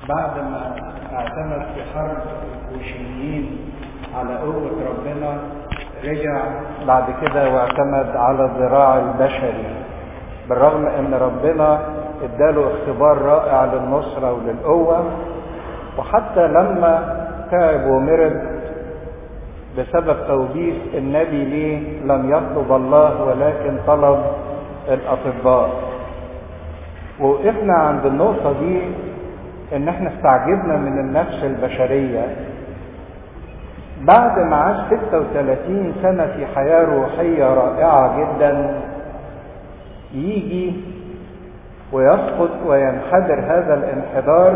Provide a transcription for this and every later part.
بعد ما اعتمد في حرب الكوشيين على قوة ربنا رجع بعد كده واعتمد على الذراع البشري بالرغم ان ربنا اداله اختبار رائع للنصرة وللقوة وحتى لما تعب ومرض بسبب توبيخ النبي ليه لم يطلب الله ولكن طلب الاطباء ووقفنا عند النقطة دي ان احنا استعجبنا من النفس البشرية بعد ما عاش 36 سنة في حياة روحية رائعة جدا يجي ويسقط وينحدر هذا الانحدار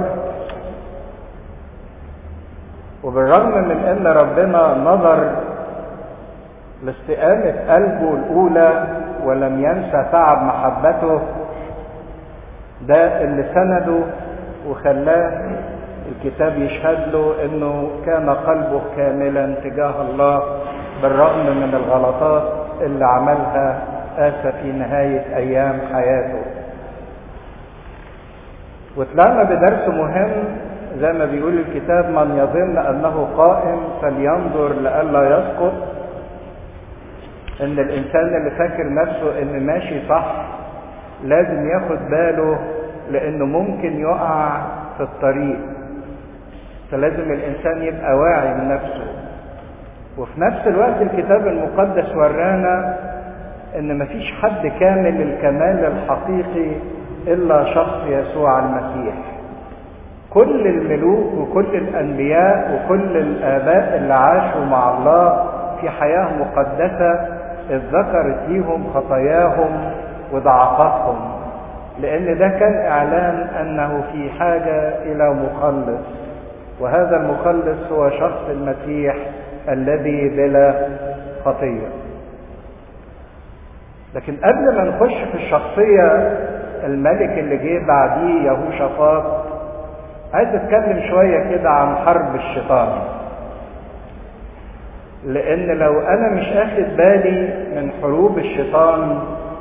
وبالرغم من ان ربنا نظر لاستقامة قلبه الأولى ولم ينسى تعب محبته ده اللي سنده وخلاه الكتاب يشهد له انه كان قلبه كاملا تجاه الله بالرغم من الغلطات اللي عملها آسى في نهاية أيام حياته وطلعنا بدرس مهم زي ما بيقول الكتاب من يظن أنه قائم فلينظر لئلا يسقط إن الإنسان اللي فاكر نفسه إن ماشي صح لازم ياخد باله لأنه ممكن يقع في الطريق فلازم الإنسان يبقى واعي من نفسه وفي نفس الوقت الكتاب المقدس ورانا ان مفيش حد كامل الكمال الحقيقي الا شخص يسوع المسيح كل الملوك وكل الانبياء وكل الاباء اللي عاشوا مع الله في حياه مقدسه اذ ذكرت ليهم خطاياهم وضعفاتهم لان ده كان اعلان انه في حاجه الى مخلص وهذا المخلص هو شخص المسيح الذي بلا خطيه لكن قبل ما نخش في الشخصية الملك اللي جه بعديه يهوشافاط عايز اتكلم شوية كده عن حرب الشيطان لان لو انا مش اخد بالي من حروب الشيطان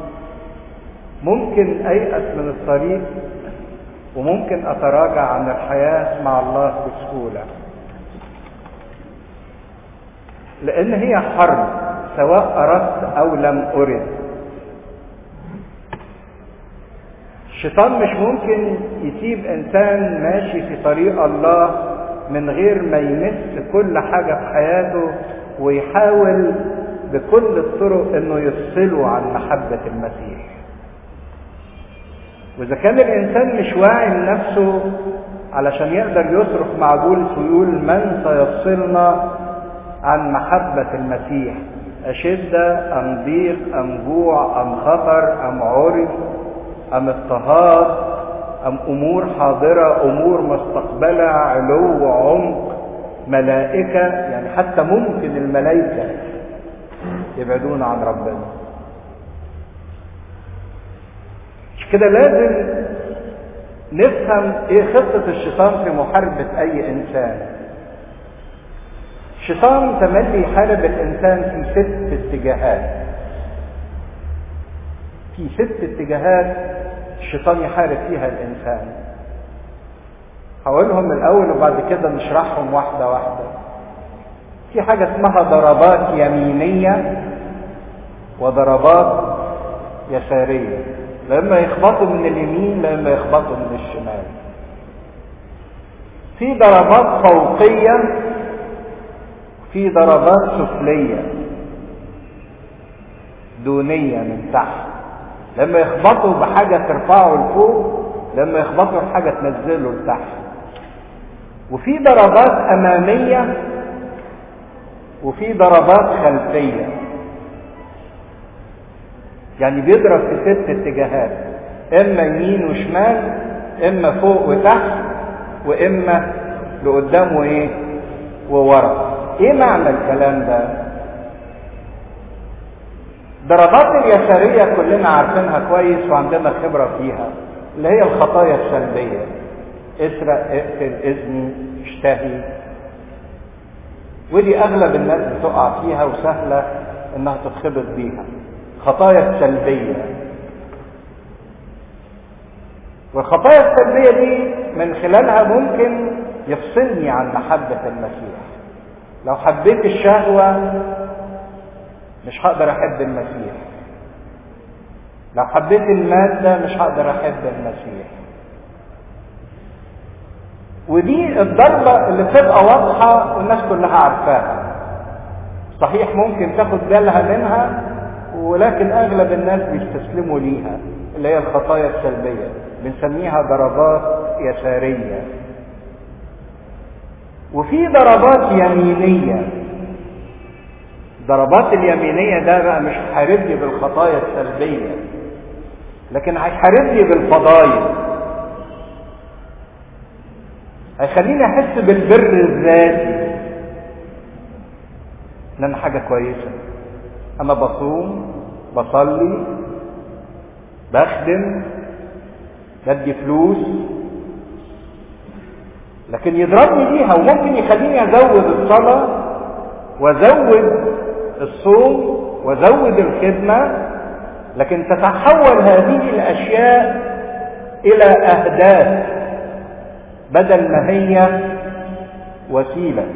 ممكن ايأس من الطريق وممكن اتراجع عن الحياة مع الله بسهولة لان هي حرب سواء اردت او لم ارد الشيطان مش ممكن يسيب انسان ماشي في طريق الله من غير ما يمس كل حاجه في حياته ويحاول بكل الطرق انه يفصله عن محبه المسيح واذا كان الانسان مش واعي لنفسه علشان يقدر يصرخ مع بولس ويقول من سيفصلنا عن محبه المسيح اشده ام ضيق ام جوع ام خطر ام عري أم اضطهاد أم أمور حاضرة أمور مستقبلة علو عمق ملائكة يعني حتى ممكن الملائكة يبعدون عن ربنا مش كده لازم نفهم ايه خطة الشيطان في محاربة اي انسان الشيطان تملي يحارب الانسان في ست اتجاهات في ست اتجاهات الشيطان يحارب فيها الانسان هقولهم الاول وبعد كده نشرحهم واحده واحده في حاجه اسمها ضربات يمينيه وضربات يساريه لما يخبطوا من اليمين لما يخبطوا من الشمال في ضربات فوقيه في ضربات سفليه دونيه من تحت لما يخبطوا بحاجة ترفعه لفوق لما يخبطوا بحاجة تنزله لتحت وفي ضربات أمامية وفي ضربات خلفية يعني بيضرب في ست اتجاهات إما يمين وشمال إما فوق وتحت وإما لقدام وإيه وورا إيه معنى الكلام ده؟ ضربات اليسارية كلنا عارفينها كويس وعندنا خبرة فيها اللي هي الخطايا السلبية اسرق اقتل اذني اشتهي ودي اغلب الناس بتقع فيها وسهلة انها تتخبط بيها خطايا السلبية والخطايا السلبية دي من خلالها ممكن يفصلني عن محبة المسيح لو حبيت الشهوة مش هقدر احب المسيح لو حبيت المادة مش هقدر احب المسيح ودي الضربة اللي بتبقى واضحة والناس كلها عارفاها صحيح ممكن تاخد بالها منها ولكن اغلب الناس بيستسلموا ليها اللي هي الخطايا السلبية بنسميها ضربات يسارية وفي ضربات يمينية ضربات اليمينية ده بقى مش هيحاربني بالخطايا السلبية لكن هيحاربني بالفضايل هيخليني احس بالبر الذاتي ان انا حاجه كويسه انا بصوم بصلي بخدم بدي فلوس لكن يضربني بيها وممكن يخليني ازود الصلاه وازود الصوم وازود الخدمه لكن تتحول هذه الاشياء الى اهداف بدل ما هي وسيله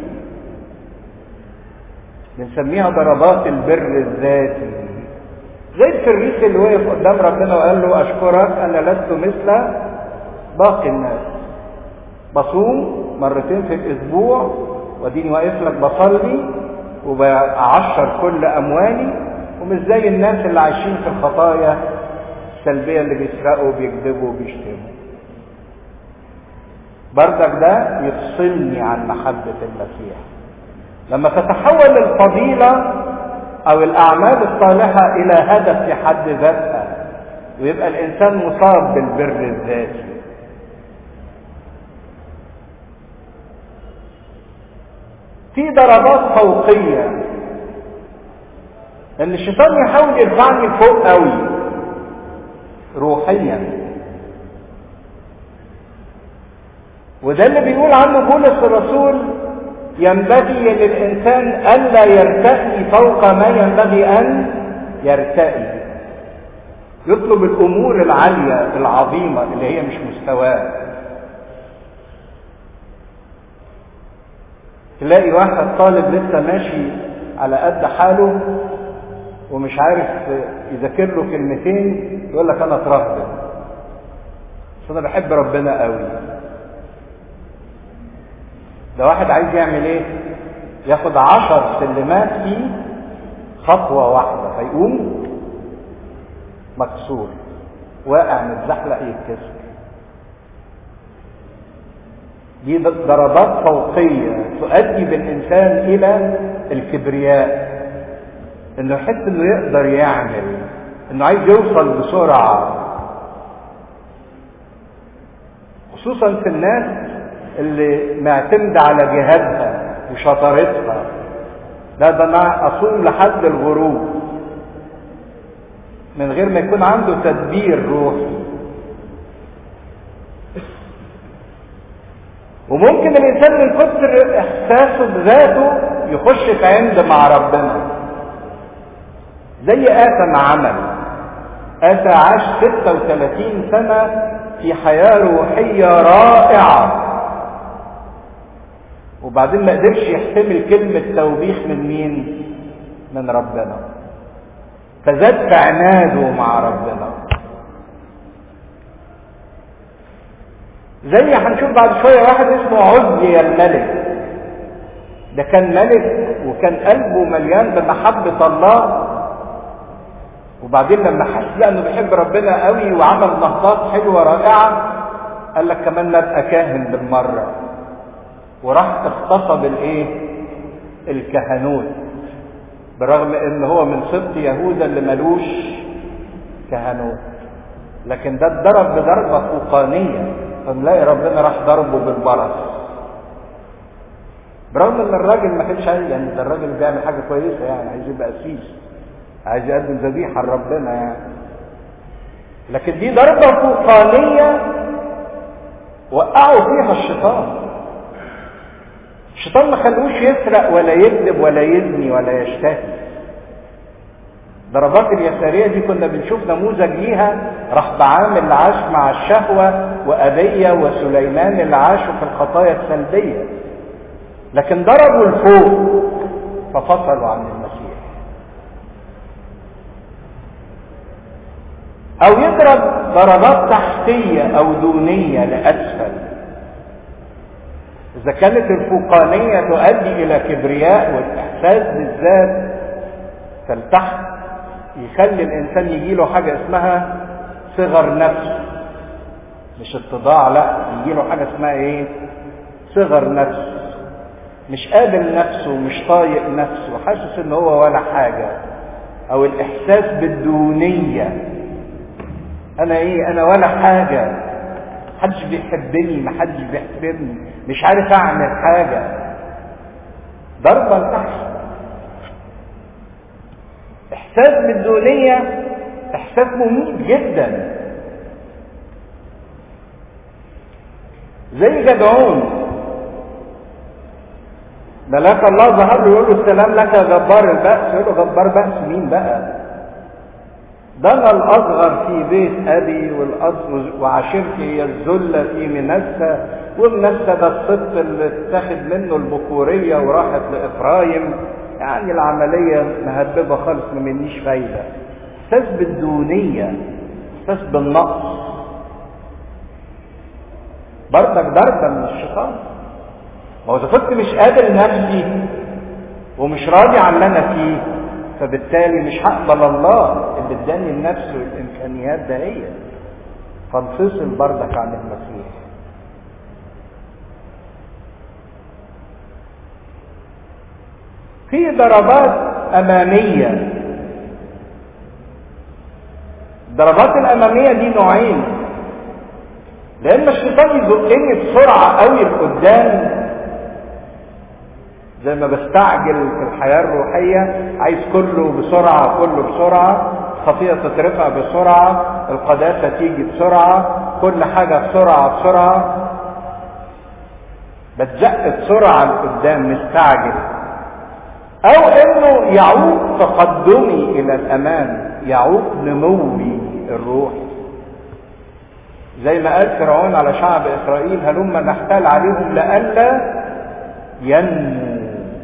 بنسميها ضربات البر الذاتي زي الفريس اللي وقف قدام ربنا وقال له اشكرك انا لست مثل باقي الناس بصوم مرتين في الاسبوع واديني واقف لك بصلي وبعشر كل اموالي ومش زي الناس اللي عايشين في الخطايا السلبيه اللي بيسرقوا وبيكذبوا وبيشتموا بردك ده يفصلني عن محبه المسيح لما تتحول الفضيلة أو الأعمال الصالحة إلى هدف في حد ذاتها ويبقى الإنسان مصاب بالبر الذاتي في ضربات فوقية ان الشيطان يحاول يرفعني لفوق قوي روحيا وده اللي بيقول عنه بولس الرسول ينبغي للإنسان ألا يرتقي فوق ما ينبغي أن يرتقي يطلب الأمور العالية العظيمة اللي هي مش مستواه تلاقي واحد طالب لسه ماشي على قد حاله ومش عارف يذاكر له كلمتين يقول لك انا اترهبن بس انا بحب ربنا قوي ده واحد عايز يعمل ايه ياخد عشر سلمات في خطوة واحدة فيقوم مكسور واقع متزحلق يتكسر دي ضربات فوقية تؤدي بالإنسان إلى الكبرياء إنه يحس إنه يقدر يعمل إنه عايز يوصل بسرعة خصوصا في الناس اللي معتمدة على جهادها وشطارتها لا ده انا اصوم لحد الغروب من غير ما يكون عنده تدبير روحي وممكن الانسان من كتر احساسه بذاته يخش في عند مع ربنا زي آسى ما عمل آسى عاش 36 سنة في حياة روحية رائعة وبعدين ما قدرش يحتمل كلمة توبيخ من مين؟ من ربنا. فزاد في عناده مع ربنا. زي هنشوف بعد شوية واحد اسمه عزي الملك. ده كان ملك وكان قلبه مليان بمحبة الله وبعدين لما حس بقى انه بيحب ربنا قوي وعمل نهضات حلوة رائعة قال لك كمان نبقى كاهن بالمرة وراح اغتصب الايه الكهنوت برغم ان هو من سبط يهوذا اللي ملوش كهنوت لكن ده اتضرب بضربه فوقانيه فنلاقي ربنا راح ضربه بالبرص برغم ان الراجل ما كانش عايز يعني ده الراجل بيعمل حاجه كويسه يعني عايز يبقى قسيس عايز يقدم ذبيحه لربنا يعني لكن دي ضربه فوقانيه وقعوا فيها الشيطان الشيطان ما خلوش يسرق ولا يكذب ولا يزني ولا يشتهي ضربات اليسارية دي كنا بنشوف نموذج ليها راح بعام اللي عاش مع الشهوة وأبية وسليمان اللي عاشوا في الخطايا السلبية لكن ضربوا لفوق ففصلوا عن المسيح أو يضرب ضربات تحتية أو دونية لأسفل إذا كانت الفوقانية تؤدي إلى كبرياء والإحساس بالذات فالتحت يخلي الإنسان يجيله حاجة اسمها صغر نفس مش اتضاع لا يجيله حاجة اسمها إيه؟ صغر نفس مش قابل نفسه مش طايق نفسه حاسس إن هو ولا حاجة أو الإحساس بالدونية أنا إيه؟ أنا ولا حاجة محدش بيحبني محدش بيحترمني مش عارف اعمل حاجة ضربة لتحت احساس بالدونية احساس مميت جدا زي جدعون ملاك الله ظهر له يقول له السلام لك يا جبار البأس يقول له جبار بأس مين بقى ده انا الاصغر في بيت ابي وعشيرتي هي الذله في منسى ومنسى ده الصدق اللي اتخذ منه البكوريه وراحت لافرايم يعني العمليه مهببه خالص ما منيش فايده احساس بالدونيه احساس بالنقص برضك ضربه من الشيطان ما هو اذا كنت مش قادر نفسي ومش راضي عن اللي انا فيه فبالتالي مش هقبل الله اللي اداني النفس والامكانيات ده هي فانفصل بردك عن المسيح في ضربات اماميه الضربات الاماميه دي نوعين لان الشيطان يزقني بسرعه قوي لقدام زي ما بستعجل في الحياة الروحية عايز كله بسرعة كله بسرعة الخطيئة تترفع بسرعة القداسة تيجي بسرعة كل حاجة بسرعة بسرعة بتزق بسرعة لقدام مستعجل أو إنه يعوق تقدمي إلى الأمام يعوق نموي الروحي زي ما قال فرعون على شعب إسرائيل هلما نحتال عليهم لئلا ينمو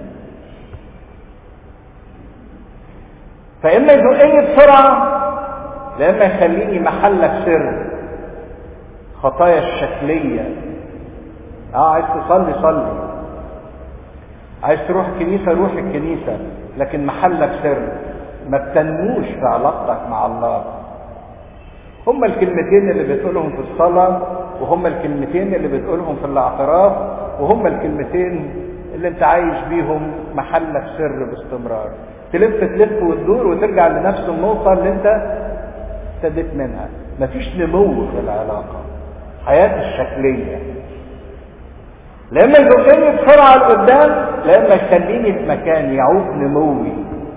فإما يزقني بسرعة لإما يخليني محلك سر خطايا الشكلية اه عايز تصلي صلي عايز تروح الكنيسة روح الكنيسة لكن محلك سر ما بتنموش في علاقتك مع الله هما الكلمتين اللي بتقولهم في الصلاة وهما الكلمتين اللي بتقولهم في الاعتراف وهما الكلمتين اللي انت عايش بيهم محلك سر باستمرار تلف تلف وتدور وترجع لنفس النقطة اللي انت ابتديت منها مفيش نمو في العلاقة حياة الشكلية لما يزقني بسرعة لقدام لما يخليني في مكان يعوق نموي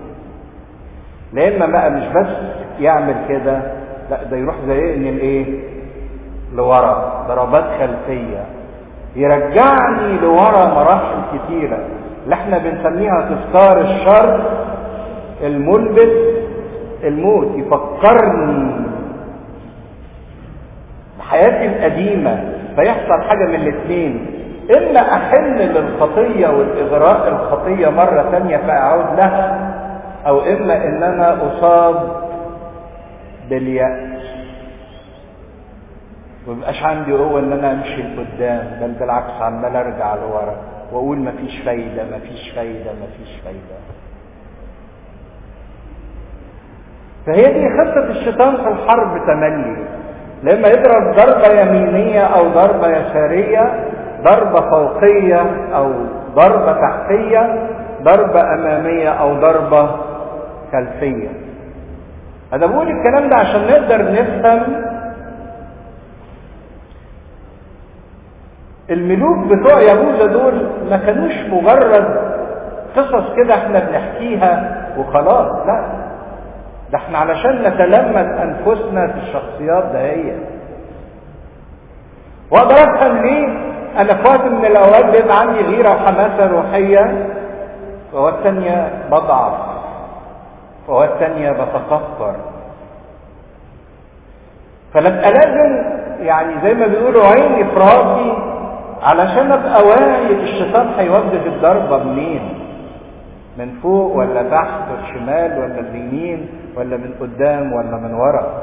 لما بقى مش بس يعمل كده لا ده يروح زيقني لايه لورا ضربات خلفية يرجعني لورا مراحل كتيرة اللي احنا بنسميها تذكار الشر الملبس الموت يفكرني بحياتي القديمة فيحصل حاجة من الاثنين إما أحن للخطية والإغراء الخطية مرة ثانية فأعود لها أو إما إن أنا أصاب باليأس ومبقاش عندي قوة إن أنا أمشي لقدام بل بالعكس عمال أرجع لورا وأقول مفيش فايدة مفيش فايدة مفيش فايدة فهي دي خطة الشيطان في الحرب تملي لما يضرب ضربة يمينية أو ضربة يسارية ضربة فوقية أو ضربة تحتية ضربة أمامية أو ضربة خلفية أنا بقول الكلام ده عشان نقدر نفهم الملوك بتوع يهوذا دول ما كانوش مجرد قصص كده احنا بنحكيها وخلاص لا ده احنا علشان نتلمس انفسنا في الشخصيات دهية واقدر افهم ليه انا في وقت من الاوقات بيبقى عندي غيره وحماسه روحيه ووقت تانية بضعف وأوقات تانية بتكبر فنبقى لازم يعني زي ما بيقولوا عيني في راسي علشان ابقى واعي الشيطان هيوجه الضربه منين من فوق ولا تحت الشمال ولا اليمين ولا من قدام ولا من ورا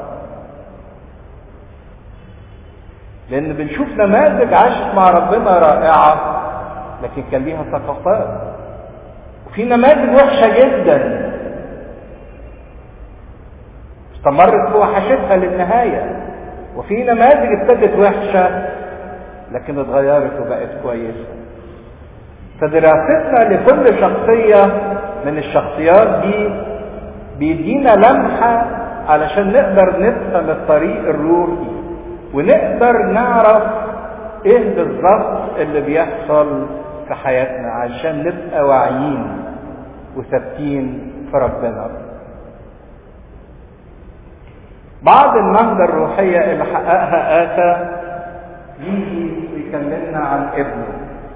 لان بنشوف نماذج عاشت مع ربنا رائعه لكن كان ليها ثقافات وفي نماذج وحشه جدا استمرت في وحشتها للنهايه وفي نماذج ابتدت وحشه لكن اتغيرت وبقت كويسه فدراستنا لكل شخصيه من الشخصيات دي بيدينا لمحه علشان نقدر نفهم الطريق الروحي ونقدر نعرف ايه بالظبط اللي بيحصل في حياتنا عشان نبقى واعيين وثابتين في ربنا بعض النهضة الروحية اللي حققها آتا يجي ويكلمنا عن ابنه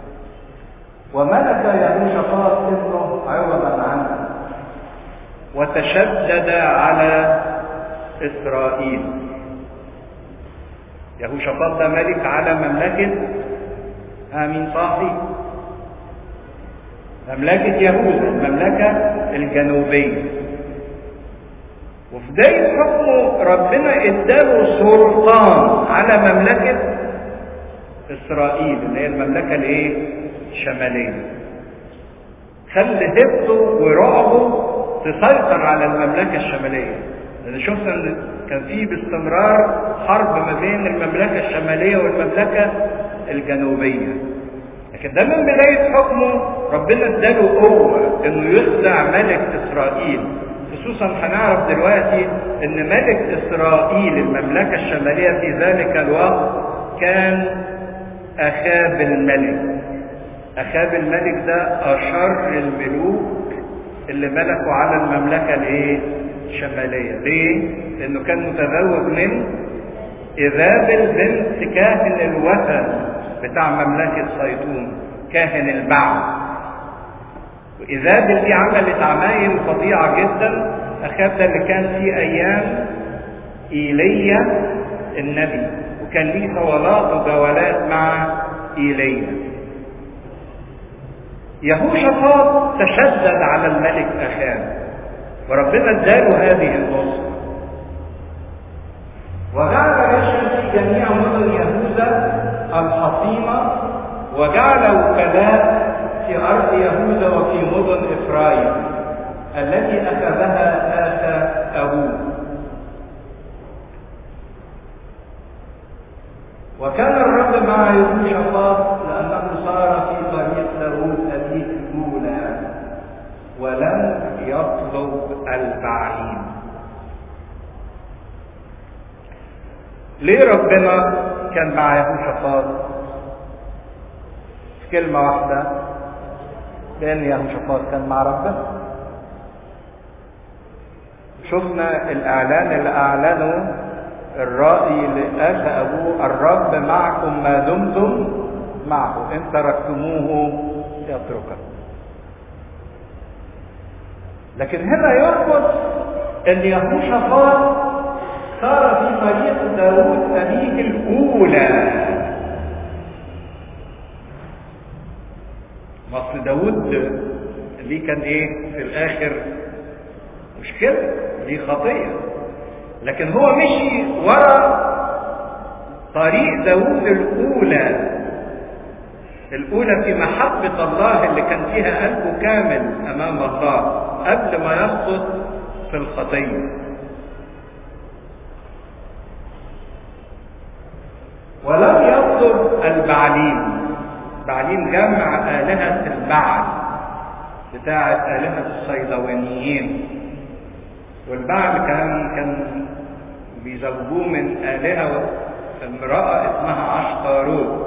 وملك يهوشافاط ابنه عوضا عنه وتشدد على إسرائيل يهوشافاط ده ملك على مملكة آمين صاحي مملكة يهوذا المملكة الجنوبية وفي بداية حكمه ربنا اداله سلطان على مملكة إسرائيل اللي هي المملكة الإيه؟ الشمالية. خلى هبته ورعبه تسيطر على المملكة الشمالية. لأن شفنا إن كان في باستمرار حرب ما بين المملكة الشمالية والمملكة الجنوبية. لكن ده من بداية حكمه ربنا اداله قوة إنه يخدع ملك إسرائيل خصوصا هنعرف دلوقتي ان ملك اسرائيل المملكه الشماليه في ذلك الوقت كان اخاب الملك اخاب الملك ده اشر الملوك اللي ملكوا على المملكه الايه الشماليه ليه لانه كان متزوج من ايزابل بنت كاهن الوثن بتاع مملكه صيدون كاهن البعث وإيزابل دي عملت عمايل فظيعة جدا أخاب ده اللي كان في أيام إيليا النبي وكان ليه صولات وجولات مع إيليا يهوشافاط تشدد على الملك أخاب وربنا اداله هذه النصرة وجعل يشهد في جميع مدن يهوذا الحصينة وجعل وكلاء في أرض يهوذا وفي مدن إفرايم التي أخذها آسى أبوه وكان الرب مع يهوشافاط لأنه صار في طريق داوود أبيه الأولى ولم يطلب البعيد ليه ربنا كان مع يهوشافاط كلمة واحدة لأن يهوشافاط كان مع ربنا شفنا الإعلان اللي أعلنه الرائي لآتى أبوه الرب معكم ما دمتم معه إن تركتموه يترككم لكن هنا يربط أن يهوشافاط صار في طريق داوود أبيه الأولى اصل داود ليه كان ايه في الاخر مشكلة ليه خطية لكن هو مشي ورا طريق داود الاولى الاولى في محبة الله اللي كان فيها قلبه كامل امام الله قبل ما يسقط في الخطية ولم يطلب البعليم بعدين جمع آلهة البعل بتاعة آلهة الصيدوانيين والبعل كان كان بيزوجوه من آلهة امرأة اسمها عشتاروت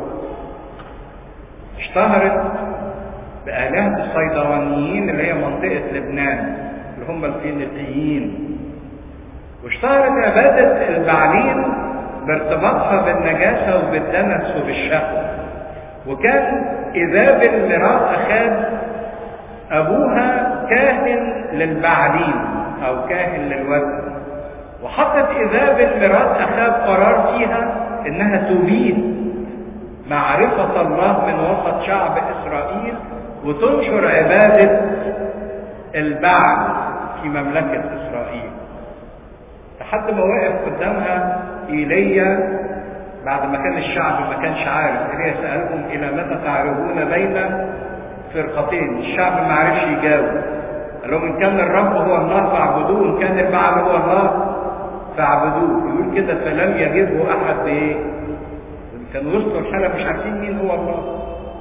اشتهرت بآلهة الصيدوانيين اللي هي منطقة لبنان اللي هم الفينيقيين واشتهرت عبادة البعلين بارتباطها بالنجاسة وبالدنس وبالشهوة وكان إيزابل مرات أخاب أبوها كاهن للبعلين او كاهن للوثن وحطت ايزابل مرات اخاب قرار فيها انها تبيد معرفة الله من وسط شعب اسرائيل وتنشر عبادة البعل في مملكة اسرائيل لحد ما وقف قدامها ايليا بعد ما كان الشعب ما كانش عارف ايليا سألهم الى متى تعرفون بين فرقتين الشعب ما عرفش يجاوب قال لهم ان كان الرب هو الله فاعبدوه وان كان البعل هو الله فاعبدوه يقول كده فلم يجده احد بايه كانوا وسطوا الحاله مش عارفين مين هو الله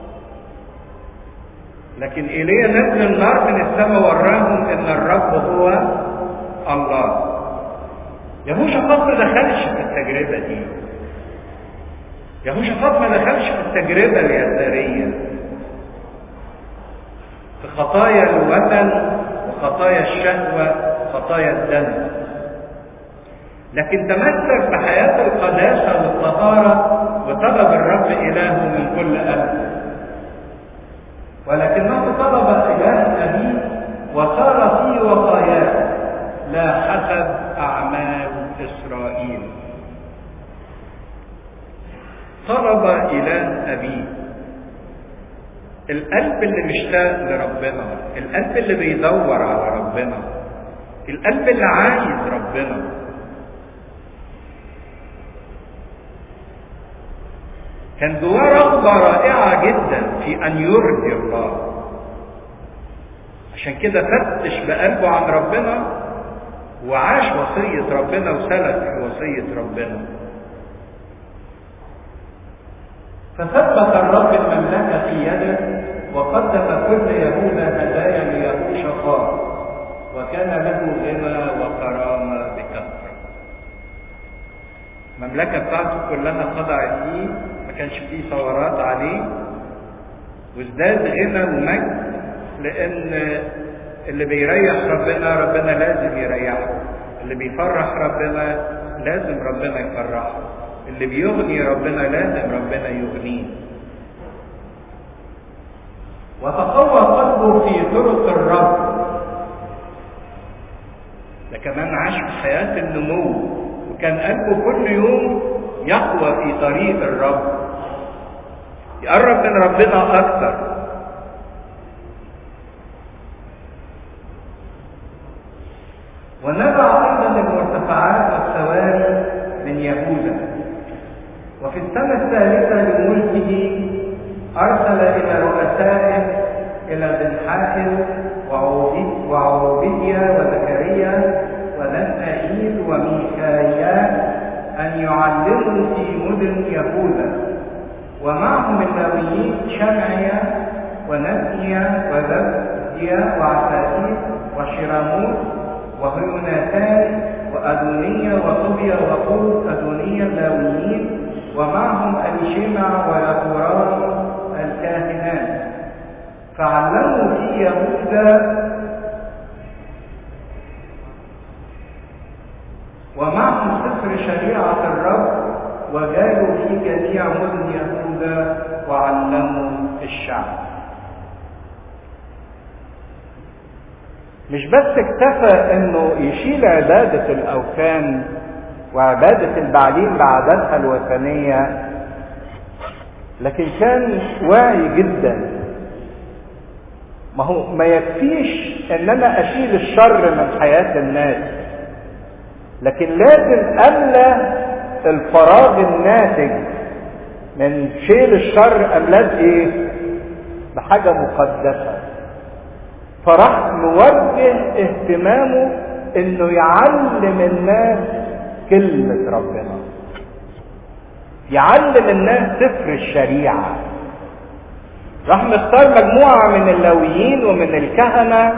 لكن ايليا نزل النار من السماء وراهم ان الرب هو الله يهوشافاط ما دخلش في التجربه دي يهوشافاط ما دخلش في التجربه اليساريه في خطايا الوثن وخطايا الشهوه وخطايا الدم لكن تمسك بحياه القداسه والطهاره وطلب الرب إلهه من كل قلب ولكنه طلب إله أبيه وصار في وصاياه لا حسب أعمال إسرائيل طلب إله أبيه القلب اللي مشتاق لربنا القلب اللي بيدور على ربنا القلب اللي عايز ربنا كان جواه رغبة رائعة جدا في أن يرضي الله عشان كده فتش بقلبه عن ربنا وعاش وصية ربنا وسلك في وصية ربنا فثبت الرب المملكة في يده وقدم كل يهوذا هدايا ليهوشافاط وكان له غنى وكرامة بكثرة المملكة بتاعته كلها خضعت ليه ما كانش فيه ثورات عليه وازداد غنى ومجد لان اللي بيريح ربنا ربنا لازم يريحه اللي بيفرح ربنا لازم ربنا يفرحه اللي بيغني ربنا لازم ربنا يغنيه وتقوى قلبه في طرق الرب ده كمان عاش في حياة النمو وكان قلبه كل يوم يقوى في طريق الرب يقرب من ربنا اكتر ونبع ايضا المرتفعات والسواري من يهوذا وفي السنة الثالثة لملكه أرسل إلى رؤسائه إلى بن حاكم وعوبديا وزكريا ونسائيل وميخائيل أن يعلموا في مدن يهوذا ومعهم اللاويين شمعيا ونسيا وزبديا وعسائيل وشراموت وهيوناتان وأدونية وطوبيا وطوب أدونية اللاويين ومعهم أليشمع ويقوران الكاهنان فعلموا في يهوذا ومعهم سفر شريعة الرب وجالوا في جميع مدن يهوذا وعلموا الشعب مش بس اكتفى انه يشيل عبادة الاوثان وعبادة البعلين بعاداتها الوثنية لكن كان واعي جدا ما هو ما يكفيش ان انا اشيل الشر من حياة الناس لكن لازم املى الفراغ الناتج من شيل الشر املاه ايه بحاجة مقدسة فراح موجه اهتمامه انه يعلم الناس كلمة ربنا يعلم الناس سفر الشريعة راح مختار مجموعة من اللاويين ومن الكهنة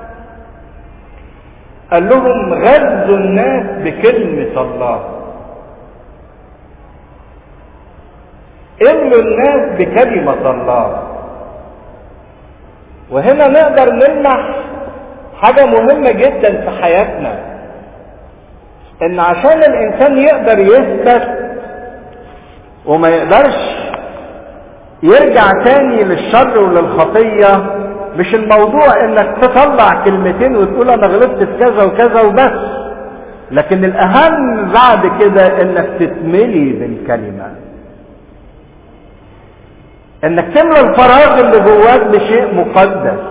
قال لهم غذوا الناس بكلمة الله املوا الناس بكلمة الله وهنا نقدر نلمح حاجة مهمة جدا في حياتنا ان عشان الانسان يقدر يثبت وما يقدرش يرجع تاني للشر وللخطية مش الموضوع انك تطلع كلمتين وتقول انا غلطت في كذا وكذا وبس لكن الاهم بعد كده انك تتملي بالكلمه انك تملى الفراغ اللي جواك بشيء مقدس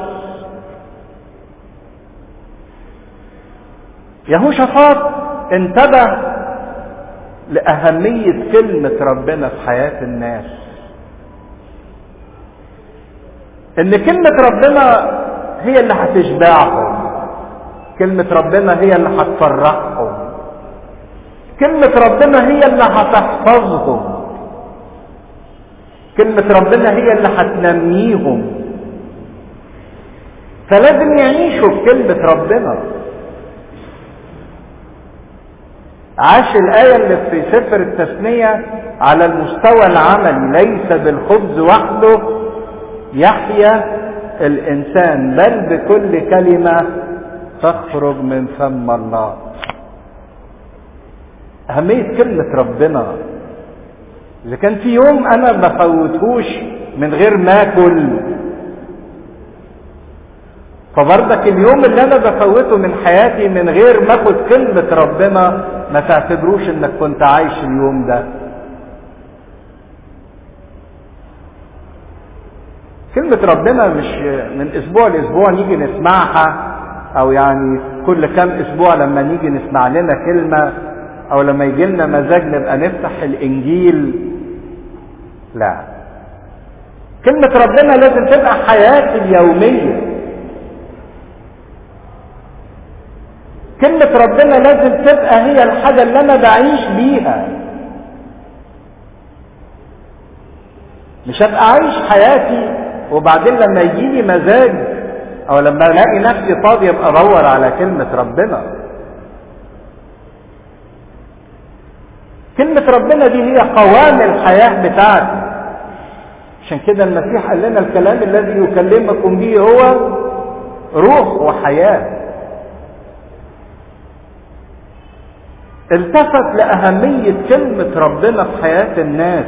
يهوشافاط انتبه لأهمية كلمة ربنا في حياة الناس إن كلمة ربنا هي اللي هتشبعهم كلمة ربنا هي اللي هتفرحهم كلمة ربنا هي اللي هتحفظهم كلمة ربنا هي اللي هتنميهم فلازم يعيشوا بكلمة ربنا عاش الآية اللي في سفر التثنية على المستوى العملي ليس بالخبز وحده يحيا الإنسان بل بكل كلمة تخرج من فم الله أهمية كلمة ربنا إذا كان في يوم أنا ما فوتهوش من غير ما أكل فبرضك اليوم اللي أنا بفوته من حياتي من غير ما أخد كلمة ربنا ما تعتبروش إنك كنت عايش اليوم ده كلمة ربنا مش من أسبوع لأسبوع نيجي نسمعها أو يعني كل كام أسبوع لما نيجي نسمع لنا كلمة أو لما يجي لنا مزاج نبقى نفتح الإنجيل لا كلمة ربنا لازم تبقى حياتي اليومية كلمة ربنا لازم تبقى هي الحاجة اللي أنا بعيش بيها مش هبقى عايش حياتي وبعدين لما يجي لي مزاج او لما الاقي نفسي فاضي ابقى ادور على كلمة ربنا كلمة ربنا دي هي قوام الحياة بتاعتي عشان كده المسيح قال لنا الكلام الذي يكلمكم به هو روح وحياة التفت لأهمية كلمة ربنا في حياة الناس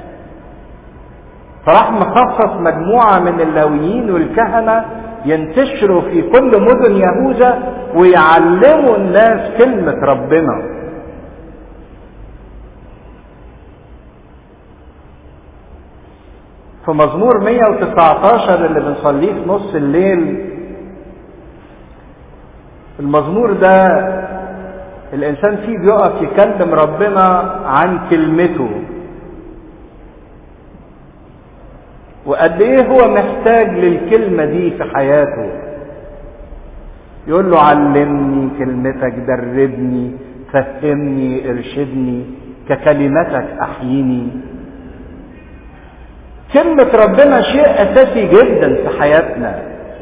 فراح مخصص مجموعة من اللاويين والكهنة ينتشروا في كل مدن يهوذا ويعلموا الناس كلمة ربنا في مزمور 119 اللي بنصليه في نص الليل المزمور ده الانسان فيه بيقف يكلم ربنا عن كلمته وقد ايه هو محتاج للكلمة دي في حياته يقول له علمني كلمتك دربني فهمني ارشدني ككلمتك احييني كلمة ربنا شيء اساسي جدا في حياتنا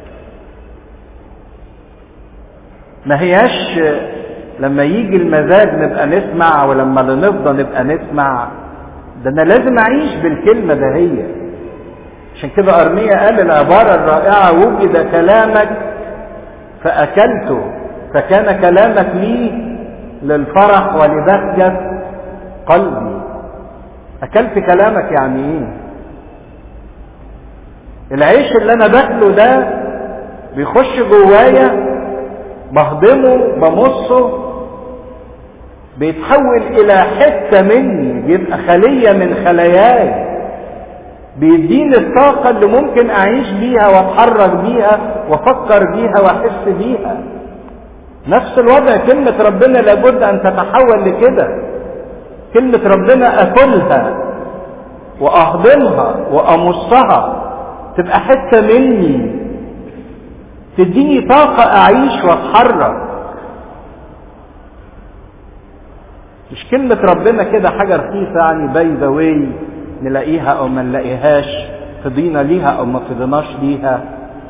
ما هياش لما يجي المزاج نبقى نسمع ولما نفضى نبقى نسمع ده انا لازم اعيش بالكلمة دهية عشان كده أرمية قال العبارة الرائعة وجد كلامك فأكلته فكان كلامك لي للفرح ولبهجة قلبي أكلت كلامك يعني إيه؟ العيش اللي أنا باكله ده بيخش جوايا بهضمه بمصه بيتحول إلى حتة مني بيبقى خلية من خلاياي بيديني الطاقة اللي ممكن أعيش بيها وأتحرك بيها وأفكر بيها وأحس بيها. نفس الوضع كلمة ربنا لابد أن تتحول لكده. كلمة ربنا أكلها وأهضمها وأمصها تبقى حتة مني تديني طاقة أعيش وأتحرك. مش كلمة ربنا كده حاجة رخيصة يعني باي ذا واي نلاقيها او ما نلاقيهاش فضينا ليها او ما فضيناش ليها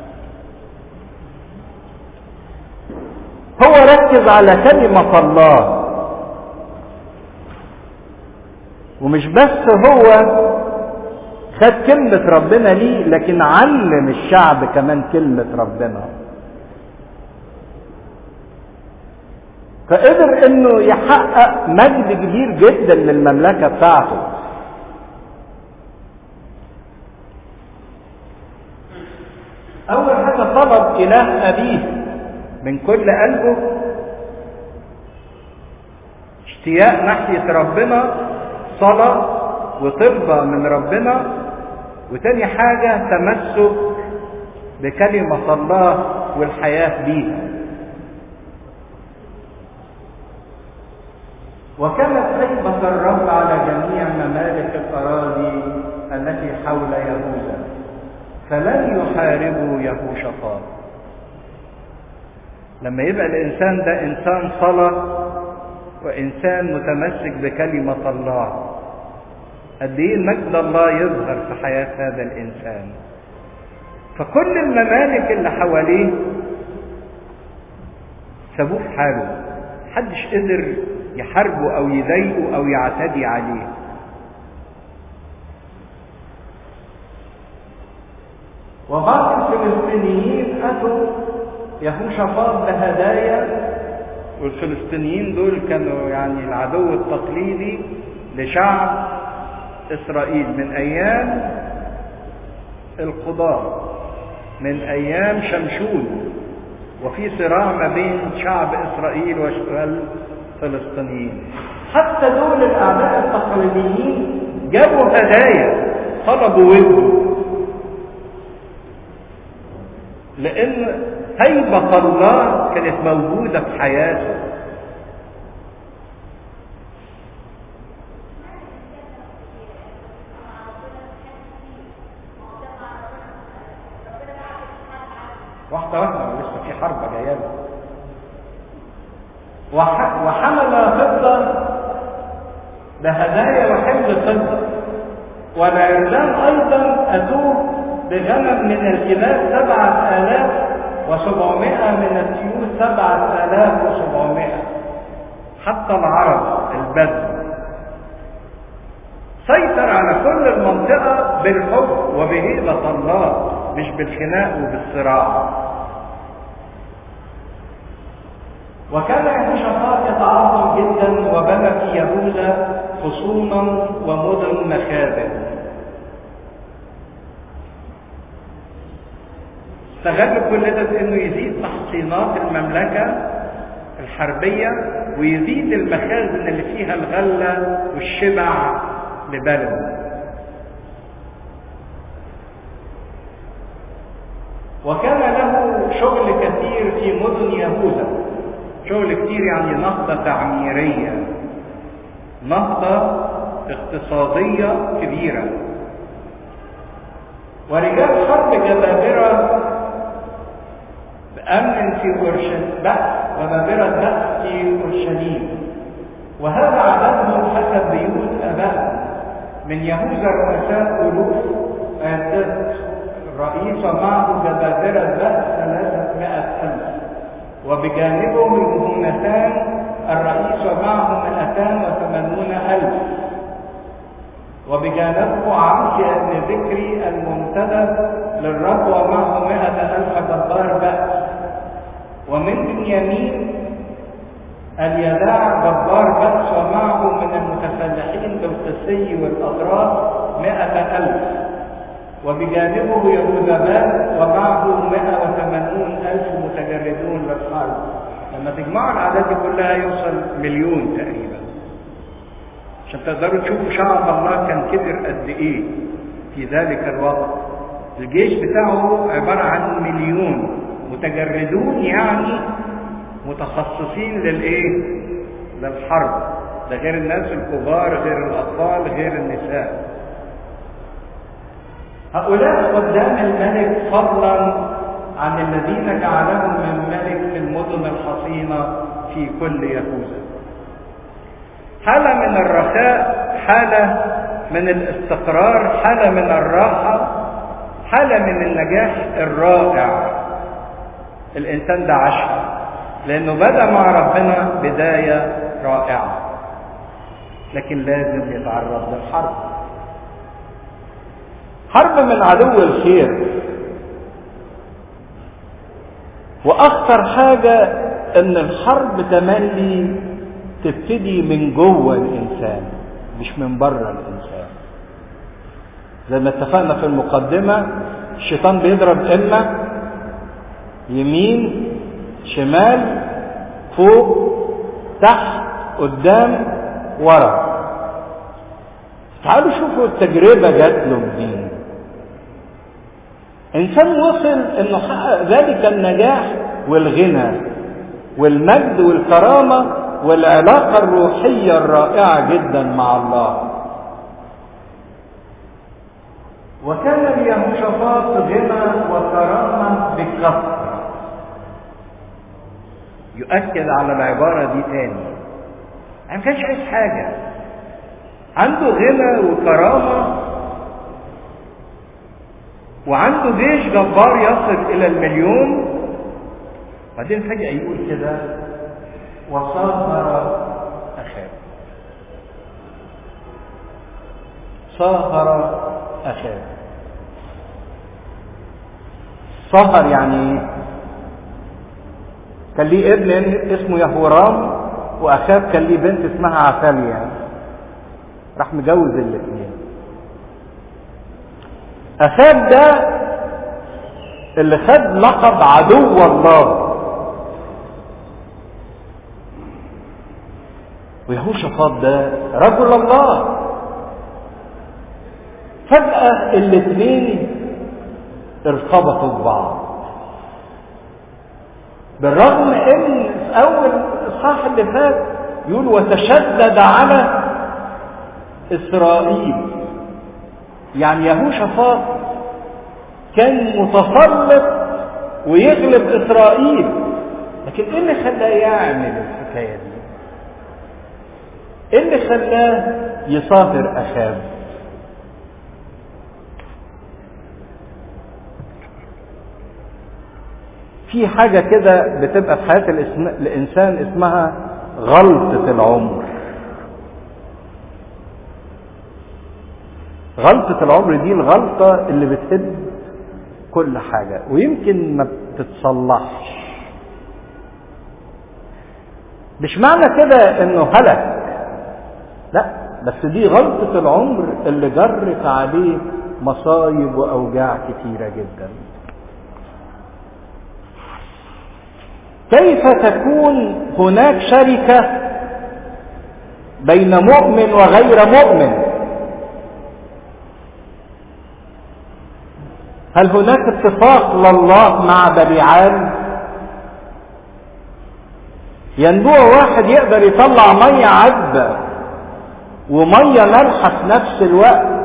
هو ركز على كلمة الله ومش بس هو خد كلمة ربنا ليه لكن علم الشعب كمان كلمة ربنا فقدر انه يحقق مجد كبير جدا للمملكة بتاعته اول حاجه إله أبيه من كل قلبه اشتياق ناحية ربنا صلاة وطلبة من ربنا وتاني حاجة تمسك بكلمة الله والحياة بيها وكانت هيبة الرب على جميع ممالك الأراضي التي حول يهوذا فلن يحاربوا يهوشافاط لما يبقى الإنسان ده إنسان صلاة وإنسان متمسك بكلمة الله قد إيه مجد الله يظهر في حياة هذا الإنسان فكل الممالك اللي حواليه سابوه في حاله محدش قدر يحاربه او يضايقه او يعتدي عليه وبعض الفلسطينيين اتوا يهوشافاط بهدايا والفلسطينيين دول كانوا يعني العدو التقليدي لشعب اسرائيل من ايام القضاه من ايام شمشون وفي صراع ما بين شعب اسرائيل والفلسطينيين حتى دول الاعداء التقليديين جابوا هدايا طلبوا وده لان هيبه الله كانت موجوده في حياته واحدة واحدة لسه في حرب جاية له وح... وحمل فضة بهدايا وحمل فضة والعرلان أيضا أتوه بغنم من الكلاب سبعة آلاف وسبعمائة من الطيور سبعة آلاف وسبعمائة حتى العرب البدو سيطر على كل المنطقة بالحب وبهيبة الله مش بالخناق وبالصراع وكان يهوشافاط يتعاظم جدا وبنى في يهوذا حصونا ومدن مخابئ استغل كل ده بانه يزيد تحصينات المملكه الحربيه ويزيد المخازن اللي فيها الغله والشبع لبلده وكان له شغل كثير في مدن يهوذا شغل كتير يعني نهضة تعميرية نهضة اقتصادية كبيرة ورجال حرب جبابرة بأمن في أورشليم بأس وبابرة بأس في أورشليم وهذا عددهم حسب بيوت آبائهم من يهوذا رؤساء ألوف أعداد الرئيس ومعه جبابرة بأس ثلاثمائة ألف وبجانبهم المهمتان الرئيس ومعه مئتان وثمانون ألف وبجانبه عمشي بن ذكري المنتدب للرب ومعه مئة ألف جبار بأس ومن بنيامين اليداع جبار بأس ومعه من المتفلحين بالقسي والأطراف مئة ألف وبجانبه يهوذبان ومعه مئة وثمانون ألف متجردون للحرب لما تجمعوا الأعداد دي كلها يوصل مليون تقريبا عشان تقدروا تشوفوا شعب الله كان كبر قد إيه في ذلك الوقت الجيش بتاعه عبارة عن مليون متجردون يعني متخصصين للإيه؟ للحرب ده غير الناس الكبار غير الأطفال غير النساء هؤلاء قدام الملك فضلا عن الذين جعلهم من ملك في المدن الحصينة في كل يهوذا حالة من الرخاء حالة من الاستقرار حالة من الراحة حالة من النجاح الرائع الإنسان ده عاشها لأنه بدأ مع ربنا بداية رائعة لكن لازم يتعرض للحرب حرب من عدو الخير واخطر حاجة ان الحرب تملي تبتدي من جوه الانسان مش من بره الانسان زي ما اتفقنا في المقدمة الشيطان بيضرب اما يمين شمال فوق تحت قدام ورا تعالوا شوفوا التجربة جات له منين انسان وصل انه حقق ذلك النجاح والغنى والمجد والكرامة والعلاقة الروحية الرائعة جدا مع الله وكان ليهوشافاط غنى وكرامة بكثرة يؤكد على العبارة دي تاني ما كانش عايز حاجة عنده غنى وكرامة وعنده جيش جبار يصل إلى المليون بعدين فجأة يقول كده وصاهر أخاه صاهر أخاه صهر يعني كان ليه ابن اسمه يهورام واخاب كان ليه بنت اسمها عفاليا راح مجوز الاثنين اخاب ده اللي خد لقب عدو الله ويهوشافاط ده رجل الله فجأة الاثنين ارتبطوا ببعض بالرغم ان في اول الاصحاح اللي فات يقول وتشدد على اسرائيل يعني يهوشافاط كان متسلط ويغلب اسرائيل لكن ايه اللي خلاه يعمل الحكايه دي ايه اللي خلاه يصافر اخاب في حاجة كده بتبقى في حياة الاسم... الإنسان اسمها غلطة العمر غلطة العمر دي الغلطة اللي بتهد كل حاجة ويمكن ما بتتصلحش مش معنى كده انه هلك لا بس دي غلطة العمر اللي جرت عليه مصايب وأوجاع كتيرة جدا كيف تكون هناك شركة بين مؤمن وغير مؤمن هل هناك اتفاق لله مع بليعال ينبوع واحد يقدر يطلع مية عذبة ومية مالحة في نفس الوقت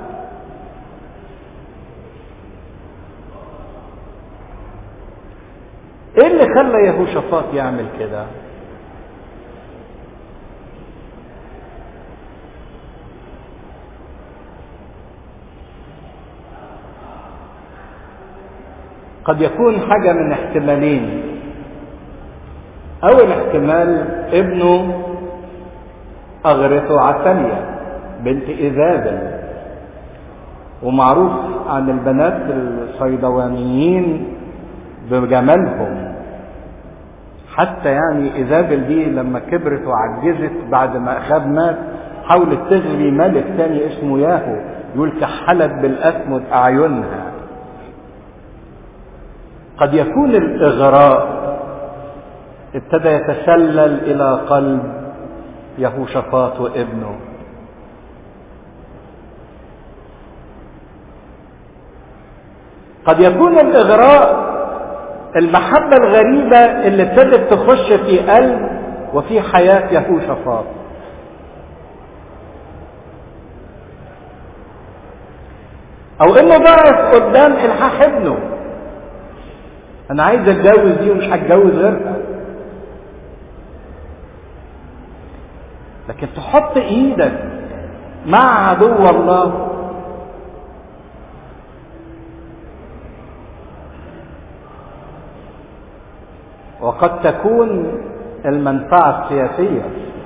ايه اللي خلى يهوشافاط يعمل كده قد يكون حاجة من احتمالين أول احتمال ابنه أغرته عسلية بنت إيزابل ومعروف عن البنات الصيدوانيين بجمالهم حتى يعني إيزابل دي لما كبرت وعجزت بعد ما أخاب مات حاولت تغري ملك تاني اسمه ياهو يقول كحلت بالأسمد أعينها قد يكون الإغراء ابتدى يتسلل إلى قلب يهوشافاط وابنه قد يكون الإغراء المحبة الغريبة اللي ابتدت تخش في قلب وفي حياة يهوشافاط أو إنه ضعف قدام إلحاح ابنه أنا عايز أتجوز دي ومش هتجوز غيرها لكن تحط إيدك مع عدو الله وقد تكون المنفعة السياسية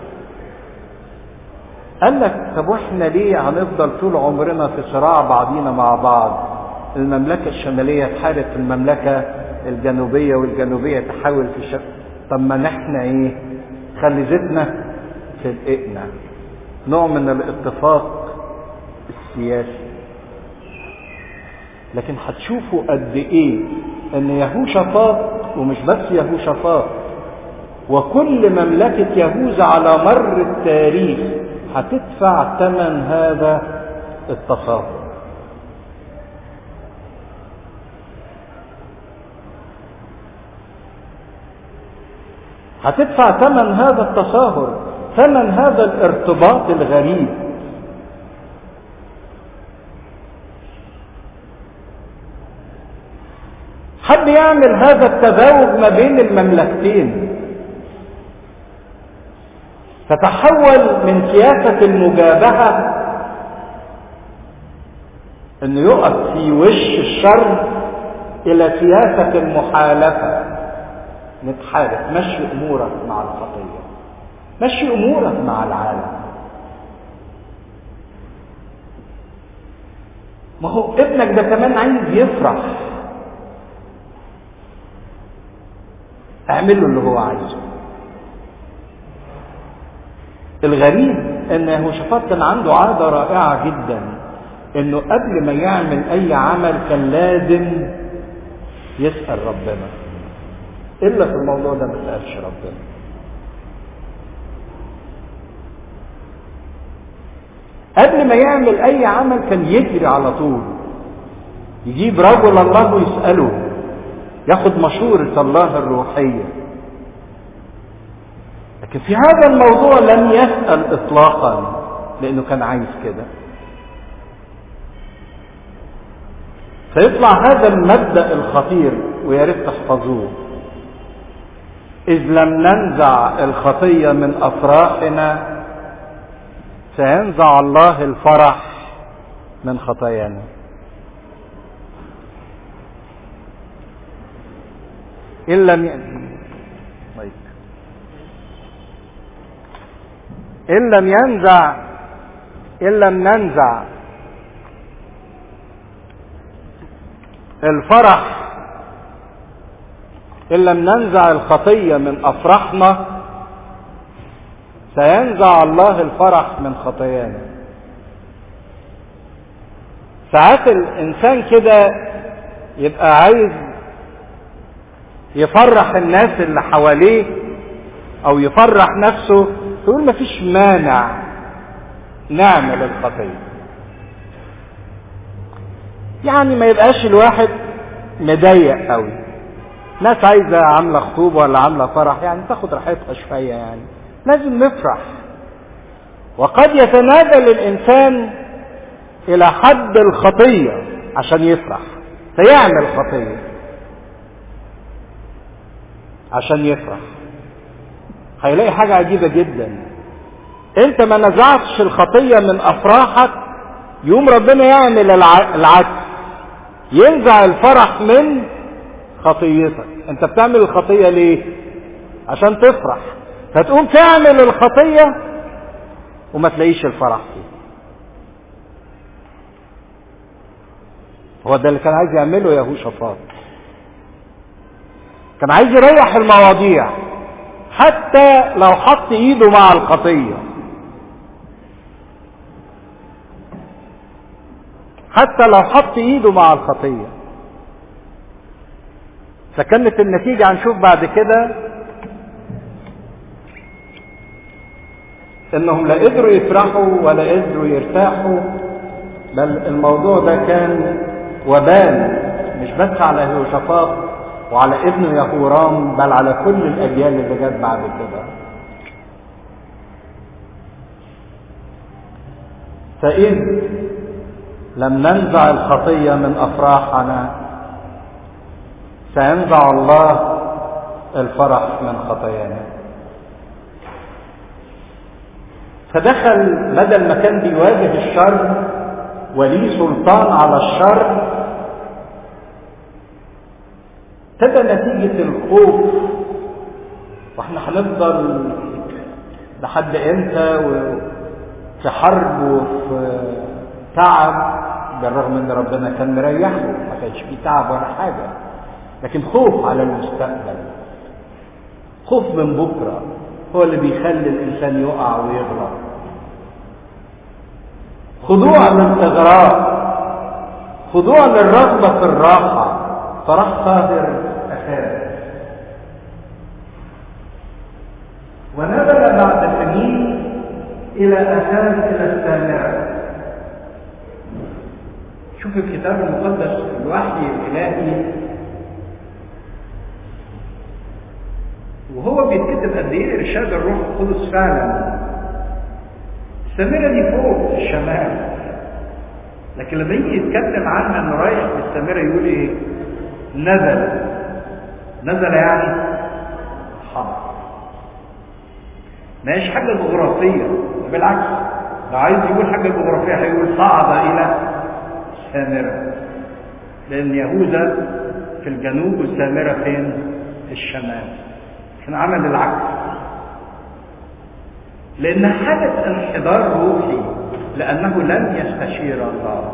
قال لك طب واحنا ليه هنفضل طول عمرنا في صراع بعضينا مع بعض المملكة الشمالية تحارب في المملكة الجنوبية والجنوبية تحاول في الشرق طب ما نحن ايه خلي زيتنا في دقيقنا نوع من الاتفاق السياسي لكن هتشوفوا قد ايه ان يهوشافاط ومش بس يهوشافاط وكل مملكة يهوذا على مر التاريخ هتدفع ثمن هذا التصاهر هتدفع ثمن هذا التصاهر ثمن هذا الارتباط الغريب حب يعمل هذا التزاوج ما بين المملكتين فتحول من سياسة المجابهة انه يقف في وش الشر الى سياسة المحالفة نتحالف مشي امورك مع الخطية مشي امورك مع العالم ما هو ابنك ده كمان عايز يفرح اعمل له اللي هو عايزه الغريب ان يهوشافاط كان عنده عاده رائعه جدا انه قبل ما يعمل اي عمل كان لازم يسال ربنا الا في الموضوع ده ما سالش ربنا قبل ما يعمل اي عمل كان يجري على طول يجيب رجل الله ويساله ياخد مشورة الله الروحية لكن في هذا الموضوع لم يسأل إطلاقا لأنه كان عايز كده فيطلع هذا المبدأ الخطير ويا ريت تحفظوه إذ لم ننزع الخطية من أفراحنا سينزع الله الفرح من خطايانا إن لم ي... إن لم ينزع إن لم ننزع الفرح إن لم ننزع الخطية من أفراحنا سينزع الله الفرح من خطايانا ساعات الإنسان كده يبقى عايز يفرح الناس اللي حواليه او يفرح نفسه يقول مفيش مانع نعمل الخطيه يعني ما يبقاش الواحد مضايق قوي ناس عايزه عامله خطوبه ولا عامله فرح يعني تاخد راحتها شويه يعني لازم نفرح وقد يتنازل الانسان الى حد الخطيه عشان يفرح فيعمل خطيه عشان يفرح هيلاقي حاجة عجيبة جدا انت ما نزعتش الخطية من افراحك يوم ربنا يعمل العكس ينزع الفرح من خطيتك انت بتعمل الخطية ليه عشان تفرح فتقوم تعمل الخطية وما تلاقيش الفرح فيه هو ده اللي كان عايز يعمله يهوشافاط كان عايز يريح المواضيع حتى لو حط ايده مع الخطيه حتى لو حط ايده مع الخطيه فكانت النتيجه هنشوف بعد كده انهم لا قدروا يفرحوا ولا قدروا يرتاحوا بل الموضوع ده كان وبال مش بس على يهوشافاط وعلى ابنه يهورام بل على كل الاجيال اللي جت بعد كده فاذ لم ننزع الخطيه من افراحنا سينزع الله الفرح من خطايانا فدخل بدل ما كان بيواجه الشر وليه سلطان على الشر ابتدى نتيجة الخوف واحنا هنفضل لحد امتى في حرب وفي تعب بالرغم ان ربنا كان مريحه ما كانش فيه تعب ولا حاجة لكن خوف على المستقبل خوف من بكرة هو اللي بيخلي الانسان يقع ويغلط خضوع للاغراء خضوع للرغبة في الراحة فراح قادر أخاب ونزل بعد سنين إلى أخاب إلى السامرة شوف الكتاب المقدس الوحي الإلهي وهو بيتكتب قد ايه ارشاد الروح القدس فعلا السامره دي فوق في الشمال لكن لما يجي يتكلم عنها انه رايح بالسامره يقول ايه نزل نزل يعني حضر ما هيش حاجه جغرافيه بالعكس لو عايز يقول حاجه جغرافيه هيقول صعد الى السامره لان يهوذا في الجنوب والسامره فين في الشمال كان عمل العكس لأن حدث انحدار روحي لأنه لم يستشير الله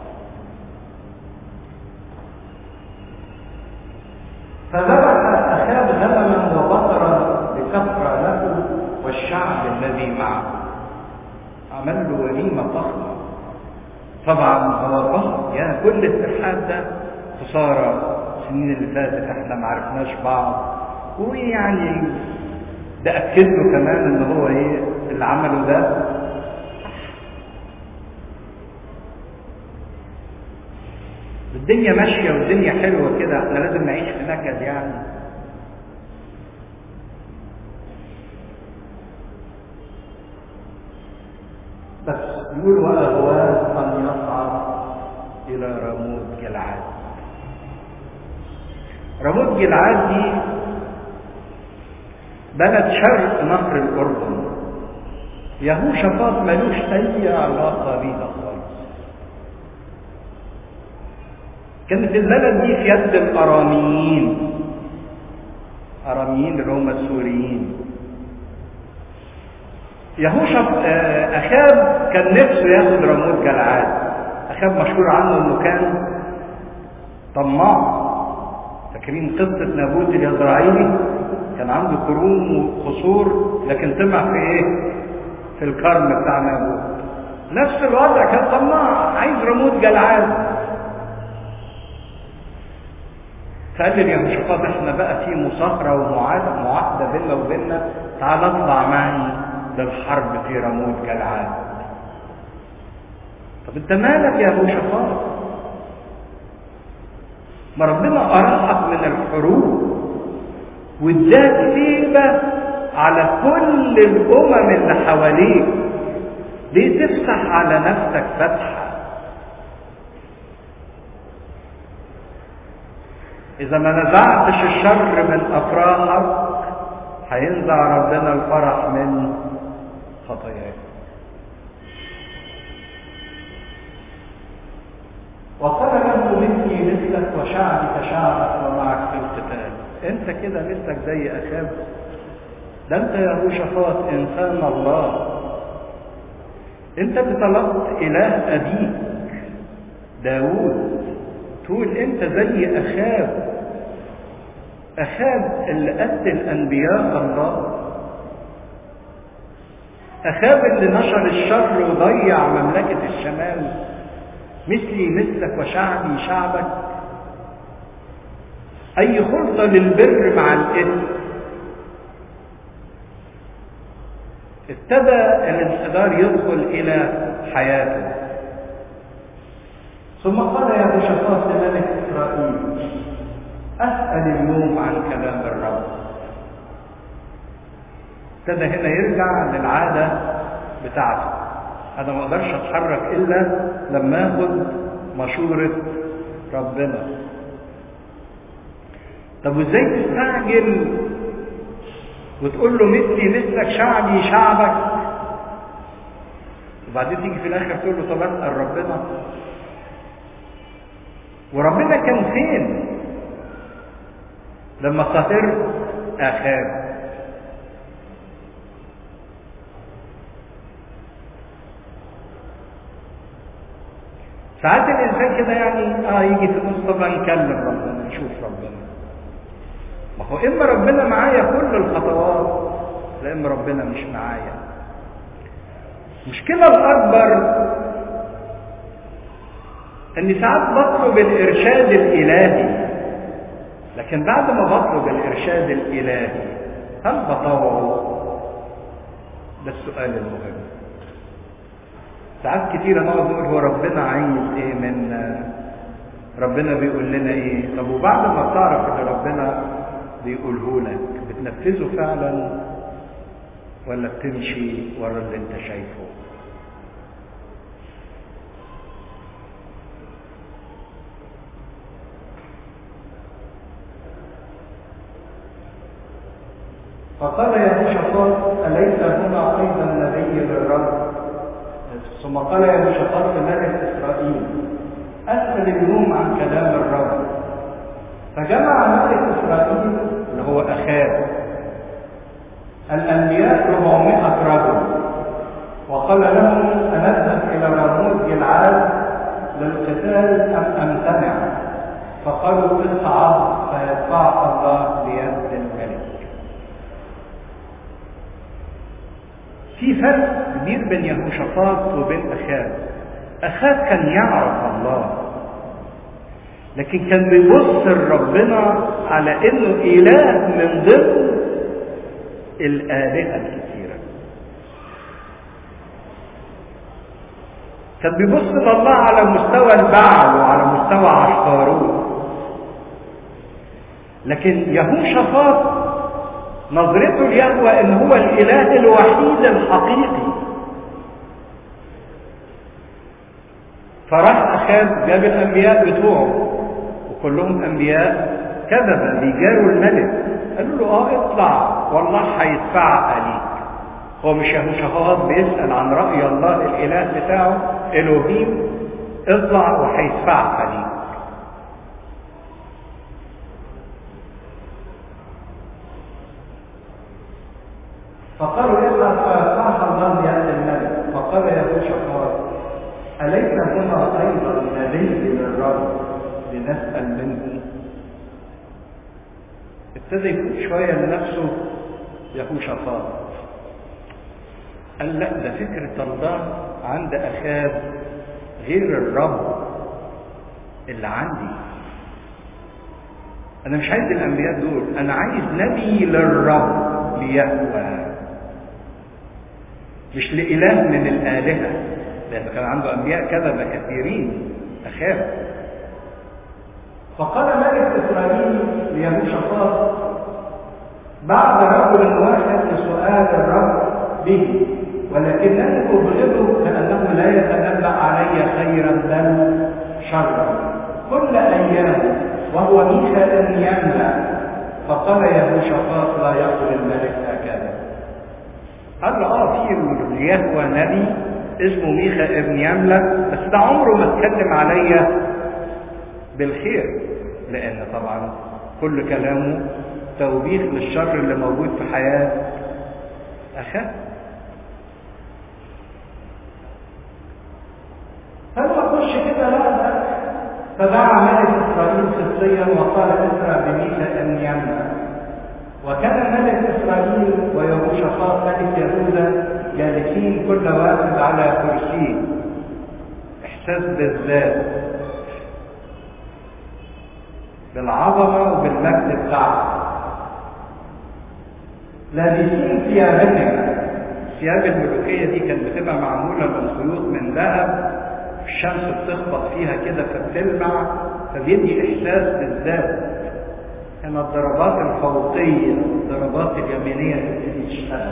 فذبح أخاب غنما وبقرا لكفر له والشعب الذي معه عمل له وليمة ضخمة طبعا هو ضخم يا كل الترحال ده خسارة السنين اللي فاتت احنا ما عرفناش بعض ويعني ده اكد له كمان ان هو ايه اللي عمله ده الدنيا ماشيه والدنيا حلوه كده احنا لازم نعيش في نكد يعني بس يقول واهواه ان يصعد الى رموت جلعاد رموت جلعاد دي بلد شرق نهر الأردن يهوشافاط ملوش أي علاقة بيها خالص كانت البلد دي في يد الأراميين أراميين اللي هم السوريين يهوشف أخاب كان نفسه ياخد رموت جلعاد أخاب مشهور عنه إنه كان طماع فاكرين قصة نابوت اليزرعيلي كان عنده كروم وقصور لكن طمع في ايه في الكرم بتاع نابوت نفس الوضع كان طماع عايز رموت جلعاد فقال لي يا مشقات احنا بقى في مصاهرة ومعاهدة معاهدة بيننا وبيننا تعال اطلع معي للحرب في رموت جلعاد طب انت مالك يا ابو شقاق ما ربنا أراحك من الحروب واداك هيبة على كل الأمم اللي حواليك ليه تفتح على نفسك فتحة إذا ما نزعتش الشر من أفراحك هينزع ربنا الفرح من خطاياك وقال له مثلي مثلك وشعبي كشعبك ومعك في القتال انت كده مثلك زي اخاب ده انت يا ابو شفاط انسان الله انت اللي طلبت اله ابيك داوود تقول انت زي اخاب اخاب اللي قتل انبياء الله اخاب اللي نشر الشر وضيع مملكه الشمال مثلي مثلك وشعبي شعبك اي خلطه للبر مع الاثم ابتدى الانحدار يدخل الى حياته ثم قال يا بشفاط لملك اسرائيل اسال اليوم عن كلام الرب ابتدى هنا يرجع للعاده بتاعته انا ما اقدرش اتحرك الا لما اخد مشوره ربنا طب وازاي تستعجل وتقول له مثلي مثلك شعبي شعبك وبعدين تيجي في الاخر تقول له طب اسال ربنا وربنا كان فين لما قهرت اخاب ساعات الانسان كده يعني اه يجي في النص طب نكلم ربنا نشوف ربنا ما هو اما ربنا معايا كل الخطوات لا اما ربنا مش معايا المشكله الاكبر اني ساعات بطلب الارشاد الالهي لكن بعد ما بطلب الارشاد الالهي هل بطوعه ده السؤال المهم ساعات كتيرة نقعد نقول هو ربنا عايز ايه منا ربنا بيقول لنا ايه طب وبعد ما بتعرف ان ربنا بيقوله لك بتنفذه فعلا ولا بتمشي ورا اللي انت شايفه فقال يا شفاط أليس هنا أيضا نبي للرب ثم قال يا شفاط لملك إسرائيل أسأل اليوم عن كلام الرب فجمع ملك إسرائيل اللي هو أخاب الأنبياء 400 رجل وقال لهم أنذهب إلى راموت جلعاد للقتال أم أمتنع فقالوا اصعد فيدفعك الله ليد الملك في فرق كبير بين يهوشافاط وبين أخاب أخاب كان يعرف الله لكن كان بيبص لربنا على انه اله من ضمن الالهه الكثيره كان بيبص لله على مستوى البعل وعلى مستوى عشقاروت لكن يهوشافاط نظرته ليهوى ان هو الاله الوحيد الحقيقي فراح اخاب جاب الانبياء بتوعه وكلهم انبياء كذبا بيجاروا الملك قالوا له اه اطلع والله هيدفعك عليك هو مش يهوشافاط بيسال عن راي الله الاله بتاعه الوهيم اطلع وهيدفعك عليك فقالوا اطلع فيدفعك الله ليد الملك فقال يهوشافاط أليس هنا أيضا نبي للرب لنسأل منه ابتدى يفوق شوية لنفسه يهوشافاط قال لا ده فكرة الله عند أخاب غير الرب اللي عندي أنا مش عايز الأنبياء دول أنا عايز نبي للرب ليهوى مش لإله من الآلهة لأنه كان عنده أنبياء كذبة كثيرين أخاف فقال ملك إسرائيل ليهوشافاط بعد رجل واحد لسؤال الرب به ولكنني أبغضه لأنه لا يتنبأ علي خيرا بل شرا كل أيام وهو ميخا أن يملأ فقال يهوشافاط لا يقول الملك هكذا قال له اه في يهوى نبي اسمه ميخا ابن يملة بس ده عمره ما اتكلم عليا بالخير لان طبعا كل كلامه توبيخ للشر اللي موجود في حياة أخاه فلما خش كده لا فدعا ملك إسرائيل قسطيا وقال اسرع بميخا ابن يملة وكان ملك إسرائيل ويهوشافاط ملك يهوذا جالسين كل واحد على كرسيه احساس بالذات بالعظمه وبالمجد بتاعه لابسين ثيابهم الثياب الملوكيه دي كانت بتبقى معموله من خيوط من ذهب الشمس بتخبط فيها كده فبتلمع فبيدي احساس بالذات هنا الضربات الفوقيه الضربات اليمينيه تبتدي تشتغل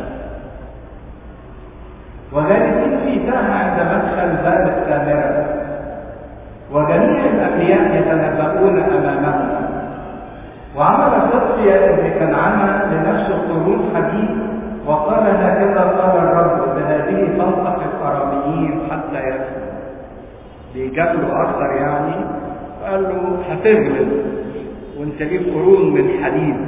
وجالسين في تاه عند مدخل باب السامرة وجميع الأنبياء يتنبؤون أمامهم وعمل صدقي ابن كنعان لنفسه قرون حديد وقال هكذا قال الرب بهذه تنطق الأراميين حتى يكفوا بيجادلوا أكثر يعني قال له هتغلب وانت ليك قرون من حديد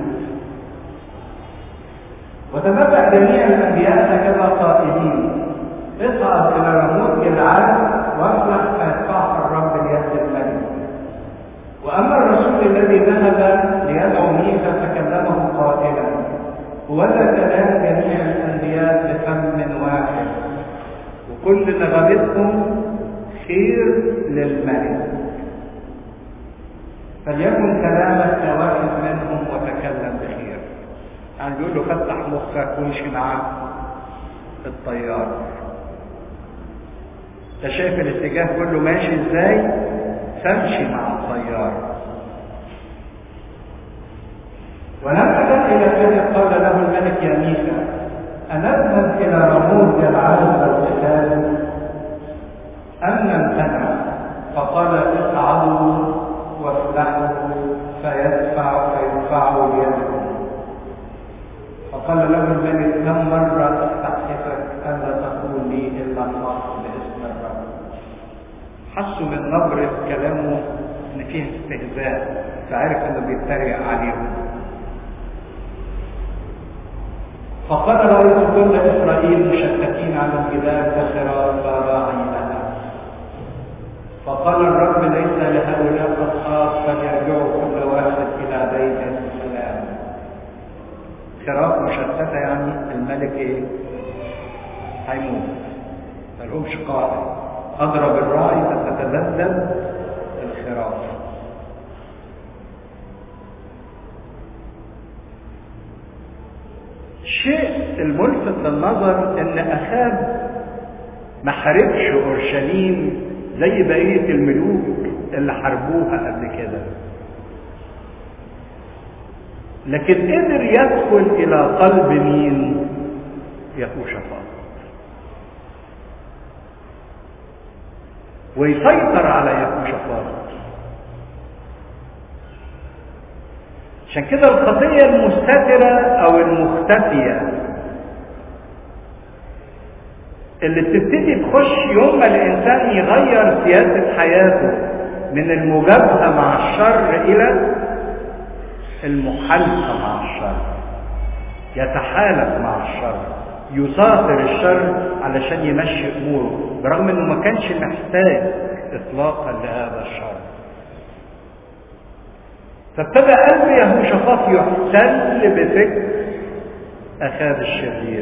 وتنبأ جميع الأنبياء هكذا قائلين اصعد إلى رموت جلعاد وافلح فيدفعك الرب ليد الملك وأما الرسول الذي ذهب ليدعو ميسى فكلمه قائلا ولا كلام جميع الأنبياء بفم واحد وكل نغمتهم خير للملك فليكن كلامك كواحد منهم وتكلم بخير يعني بيقول له فتح مخك وامشي معاه الطيار انت شايف الاتجاه كله ماشي ازاي فامشي مع الطيار ولما جاء الى ذلك قال له الملك يا ميسى أنذهب إلى رموز العالم والقتال أم نمتنع فقال اصعدوا وافلحوا فيدفع فيدفعوا بيدكم فقال له الملك كم مرة أستحلفك ألا تقول لي إلا الله باسم الرب حسوا من نبرة كلامه إن فيه استهزاء فعرف إنه بيتريق عليهم فقال رأيت كل إسرائيل مشتتين على الجبال كخراف لا راعي لها فقال الرب ليس لهؤلاء أصحاب فليرجعوا كل واحد إلى بيت السلام خراف مشتتة يعني الملك إيه؟ هيموت ملهمش قائد أضرب الراعي فتتذبذب الخراف الشيء الملفت للنظر ان اخاب ما حاربش اورشليم زي بقيه الملوك اللي حاربوها قبل كده لكن قدر يدخل الى قلب مين يهوشافاط ويسيطر على يهوشافاط عشان كده القضية المستترة أو المختفية اللي بتبتدي تخش يوم ما الإنسان يغير سياسة حياته من المجابهة مع الشر إلى المحالفة مع الشر يتحالف مع الشر يساطر الشر علشان يمشي أموره برغم إنه ما كانش محتاج إطلاقا لهذا الشر فابتدى قلب يهوشافاط يحتل بفكر اخاب الشرير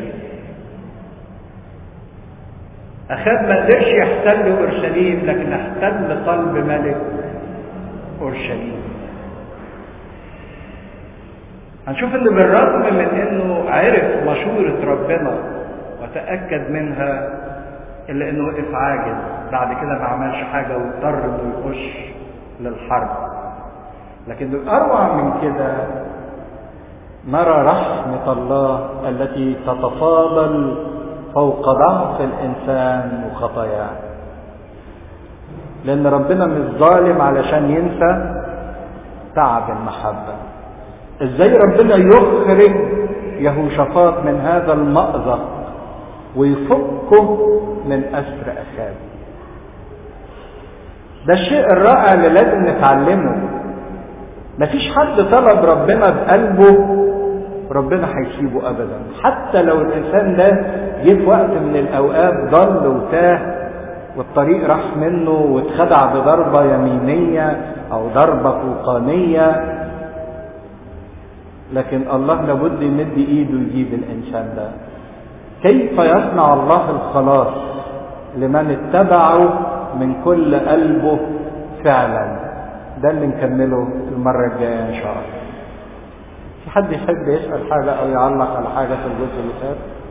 اخاب ما قدرش يحتل اورشليم لكن احتل قلب ملك اورشليم هنشوف ان بالرغم من انه عرف مشورة ربنا وتأكد منها الا انه وقف عاجز بعد كده ما عملش حاجة واضطر انه يخش للحرب لكن الأروع من كده نرى رحمة الله التي تتفاضل فوق ضعف الإنسان وخطاياه لأن ربنا مش ظالم علشان ينسى تعب المحبة ازاي ربنا يخرج يهوشافاط من هذا المأزق ويفكه من أسر أخاب ده الشيء الرائع اللي لازم نتعلمه مفيش حد طلب ربنا بقلبه ربنا هيسيبه ابدا حتى لو الانسان ده جه في وقت من الاوقات ضل وتاه والطريق راح منه واتخدع بضربة يمينية او ضربة فوقانية لكن الله لابد يمد ايده يجيب الانسان ده كيف يصنع الله الخلاص لمن اتبعه من كل قلبه فعلا ده اللي نكمله المرة الجاية إن شاء الله. في حد يحب يسأل حاجة أو يعلق على حاجة في الجزء اللي فات؟